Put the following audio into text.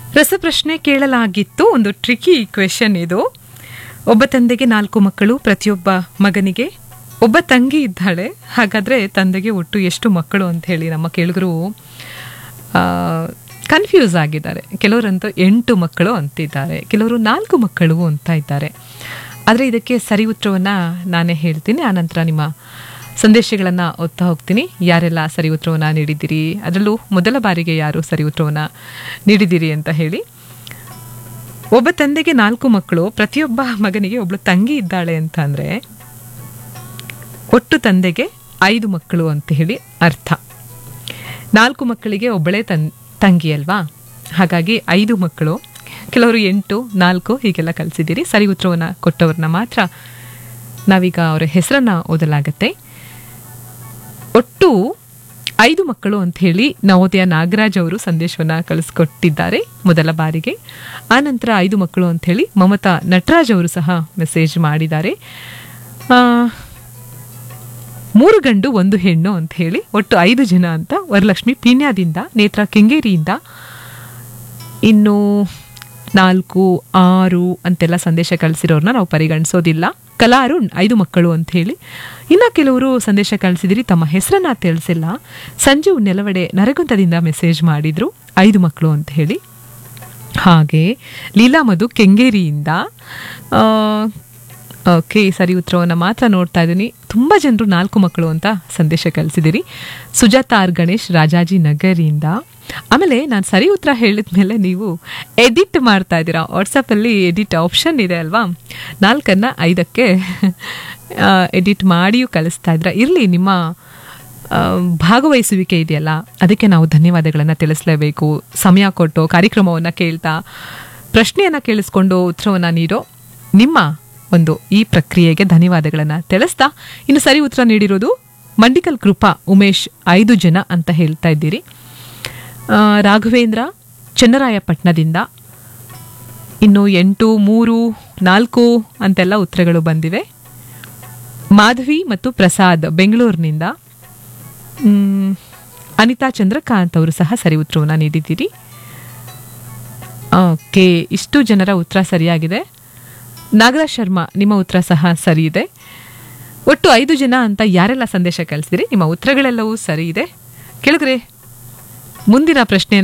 ರಸಪ್ರಶ್ನೆ ಕೇಳಲಾಗಿತ್ತು ಒಂದು tricky question ಇದು ಒಬ್ಬ ತಂದೆಗೆ ನಾಲ್ಕು ಮಕ್ಕಳು ಪ್ರತಿಯೊಬ್ಬ ಮಗನಿಗೆ ಒಬ್ಬ ತಂಗಿ ಇದ್ದಾಳೆ ಹಾಗಾದ್ರೆ ತಂದೆಗೆ ಒಟ್ಟು ಎಷ್ಟು ಮಕ್ಕಳು ಅಂತ ಹೇಳಿ ನಮ್ಮ ಕೇಳುಗರು ಕನ್ಫ್ಯೂಸ್ ಆಗಿದ್ದಾರೆ ಕೆಲವರಂತೂ ಎಂಟು ಮಕ್ಕಳು ಅಂತಿದ್ದಾರೆ ಕೆಲವರು ನಾಲ್ಕು ಮಕ್ಕಳು ಅಂತ ಇದ್ದಾರೆ ಆದರೆ ಇದಕ್ಕೆ ಸರಿ ಉತ್ತರವನ್ನು ನಾನೇ ಹೇಳ್ತೀನಿ ಆನಂತರ ನಿಮ್ಮ ಸಂದೇಶಗಳನ್ನು ಓದ್ತಾ ಹೋಗ್ತೀನಿ ಯಾರೆಲ್ಲ ಸರಿ ಉತ್ತರವನ್ನು ನೀಡಿದ್ದೀರಿ ಅದರಲ್ಲೂ ಮೊದಲ ಬಾರಿಗೆ ಯಾರು ಸರಿ ಉತ್ತರವನ್ನು ನೀಡಿದ್ದೀರಿ ಅಂತ ಹೇಳಿ ಒಬ್ಬ ತಂದೆಗೆ ನಾಲ್ಕು ಮಕ್ಕಳು ಪ್ರತಿಯೊಬ್ಬ ಮಗನಿಗೆ ಒಬ್ಳು ತಂಗಿ ಇದ್ದಾಳೆ ಅಂತ ಅಂದರೆ ಒಟ್ಟು ತಂದೆಗೆ ಐದು ಮಕ್ಕಳು ಅಂತ ಹೇಳಿ ಅರ್ಥ ನಾಲ್ಕು ಮಕ್ಕಳಿಗೆ ಒಬ್ಬಳೇ ತನ್ ತಂಗಿ ಅಲ್ವಾ ಹಾಗಾಗಿ ಐದು ಮಕ್ಕಳು ಕೆಲವರು ಎಂಟು ನಾಲ್ಕು ಹೀಗೆಲ್ಲ ಕಲಿಸಿದ್ದೀರಿ ಸರಿ ಉತ್ತರವನ್ನು ಕೊಟ್ಟವ್ರನ್ನ ಮಾತ್ರ ನಾವೀಗ ಅವರ ಹೆಸರನ್ನ ಓದಲಾಗತ್ತೆ ಒಟ್ಟು ಐದು ಮಕ್ಕಳು ಅಂತ ಹೇಳಿ ನವೋದಯ ನಾಗರಾಜ್ ಅವರು ಸಂದೇಶವನ್ನು ಕಳಿಸ್ಕೊಟ್ಟಿದ್ದಾರೆ ಮೊದಲ ಬಾರಿಗೆ ಆನಂತರ ಐದು ಮಕ್ಕಳು ಅಂತ ಹೇಳಿ ಮಮತಾ ನಟರಾಜ್ ಅವರು ಸಹ ಮೆಸೇಜ್ ಮಾಡಿದ್ದಾರೆ ಆ, ಮೂರು ಗಂಡು ಒಂದು ಹೆಣ್ಣು ಅಂತ ಹೇಳಿ ಒಟ್ಟು ಐದು ಜನ ಅಂತ ವರಲಕ್ಷ್ಮಿ ಪೀಣ್ಯದಿಂದ ನೇತ್ರ ಕೆಂಗೇರಿಯಿಂದ ಇನ್ನು ನಾಲ್ಕು ಆರು ಅಂತೆಲ್ಲ ಸಂದೇಶ ಕಳಿಸಿರೋರನ್ನ ನಾವು ಪರಿಗಣಿಸೋದಿಲ್ಲ ಕಲಾರುಣ್ ಐದು ಮಕ್ಕಳು ಅಂತ ಹೇಳಿ ಇನ್ನು ಕೆಲವರು ಸಂದೇಶ ಕಳಿಸಿದಿರಿ ತಮ್ಮ ಹೆಸರನ್ನ ತಿಳಿಸಿಲ್ಲ ಸಂಜು ನೆಲವಡೆ ನರಗುಂತದಿಂದ ಮೆಸೇಜ್ ಮಾಡಿದ್ರು ಐದು ಮಕ್ಕಳು ಅಂತ ಹೇಳಿ ಹಾಗೆ ಲೀಲಾ ಮಧು ಕೆಂಗೇರಿಯಿಂದ ಆ, ಓಕೆ ಸರಿ ಉತ್ತರವನ್ನು ಮಾತ್ರ ನೋಡ್ತಾ ಇದ್ದೀನಿ ತುಂಬ ಜನರು ನಾಲ್ಕು ಮಕ್ಕಳು ಅಂತ ಸಂದೇಶ ಕಳಿಸಿದಿರಿ ಸುಜಾತ ಆರ್ ಗಣೇಶ್ ರಾಜಾಜಿ ನಗರಿಯಿಂದ ಆಮೇಲೆ ನಾನು ಸರಿ ಉತ್ತರ ಹೇಳಿದ ಮೇಲೆ ನೀವು ಎಡಿಟ್ ಮಾಡ್ತಾ ಇದ್ದೀರಾ ವಾಟ್ಸಪ್ಪಲ್ಲಿ ಎಡಿಟ್ ಆಪ್ಷನ್ ಇದೆ ಅಲ್ವಾ ನಾಲ್ಕನ್ನ ಐದಕ್ಕೆ ಎಡಿಟ್ ಮಾಡಿಯೂ ಕಳಿಸ್ತಾ ಇದ್ದೀರಾ ಇರಲಿ ನಿಮ್ಮ ಆ, ಭಾಗವಹಿಸುವಿಕೆ ಇದೆಯಲ್ಲ ಅದಕ್ಕೆ ನಾವು ಧನ್ಯವಾದಗಳನ್ನು ತಿಳಿಸಲೇಬೇಕು ಸಮಯ ಕೊಟ್ಟು ಕಾರ್ಯಕ್ರಮವನ್ನು ಕೇಳ್ತಾ ಪ್ರಶ್ನೆಯನ್ನು ಕೇಳಿಸ್ಕೊಂಡು ಉತ್ತರವನ್ನು ನೀಡೋ ನಿಮ್ಮ ಒಂದು ಈ ಪ್ರಕ್ರಿಯೆಗೆ ಧನ್ಯವಾದಗಳನ್ನು ತಿಳಿಸ್ತಾ ಇನ್ನು ಸರಿ ಉತ್ತರ ನೀಡಿರೋದು ಮಂಡಿಕಲ್ ಕೃಪಾ ಉಮೇಶ್ ಐದು ಜನ ಅಂತ ಹೇಳ್ತಾ ಇದ್ದೀರಿ ಆ, ರಾಘವೇಂದ್ರ ಚನ್ನರಾಯಪಟ್ಟಣದಿಂದ ಇನ್ನು ಎಂಟು ಮೂರು ನಾಲ್ಕು ಅಂತೆಲ್ಲ ಉತ್ತರಗಳು ಬಂದಿವೆ ಮಾಧವಿ ಮತ್ತು ಪ್ರಸಾದ್ ಬೆಂಗಳೂರಿನಿಂದ ಮ್, ಅನಿತಾ ಚಂದ್ರಕಾಂತ್ ಅವರು ಸಹ ಸರಿ ಉತ್ತರವನ್ನು ನೀಡಿದ್ದೀರಿ ಓಕೆ ಇಷ್ಟು ಜನರ ಉತ್ತರ ಸರಿಯಾಗಿದೆ ನಾಗರಾಜ್ ಶರ್ಮಾ ನಿಮ್ಮ ಉತ್ತರ ಸಹ ಸರಿ ಇದೆ ಒಟ್ಟು ಐದು ಜನ ಅಂತ ಯಾರೆಲ್ಲ ಸಂದೇಶ ಕಳಿಸಿದಿರಿ ನಿಮ್ಮ ಉತ್ತರಗಳೆಲ್ಲವೂ ಸರಿ ಇದೆ ಕೇಳಿದ್ರೆ ಮುಂದಿನ ಪ್ರಶ್ನೆ